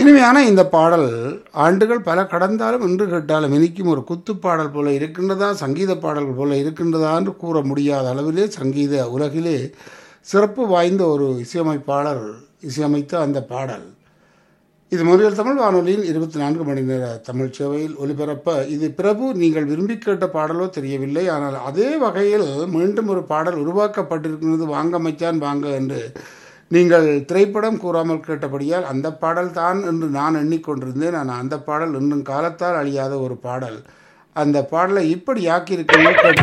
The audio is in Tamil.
இனிமையான இந்த பாடல் ஆண்டுகள் பல கடந்தாலும் இன்று கேட்டாலும் இனிக்கும் ஒரு குத்து பாடல் போல இருக்கின்றதா சங்கீத பாடல்கள் போல இருக்கின்றதா என்று கூற முடியாத அளவிலே சங்கீத உலகிலே சிறப்பு வாய்ந்த ஒரு இசையமைப்பாளர் இசையமைத்த அந்த பாடல் இது முறையில் தமிழ் வானொலியின் இருபத்தி நான்கு மணி நேர தமிழ் சேவையில் ஒலிபரப்ப இது பிரபு நீங்கள் விரும்பி கேட்ட பாடலோ தெரியவில்லை ஆனால் அதே வகையில் மீண்டும் ஒரு பாடல் உருவாக்கப்பட்டிருக்கிறது வாங்க மச்சான் வாங்க என்று நீங்கள் திரைப்படம் கூறாமல் கேட்டபடியால் அந்த பாடல் தான் என்று நான் எண்ணிக்கொண்டிருந்தேன் ஆனால் அந்த பாடல் இன்னும் காலத்தால் அழியாத ஒரு பாடல் அந்த பாடலை இப்படி ஆக்கியிருக்கிறீர்கள் கேட்டு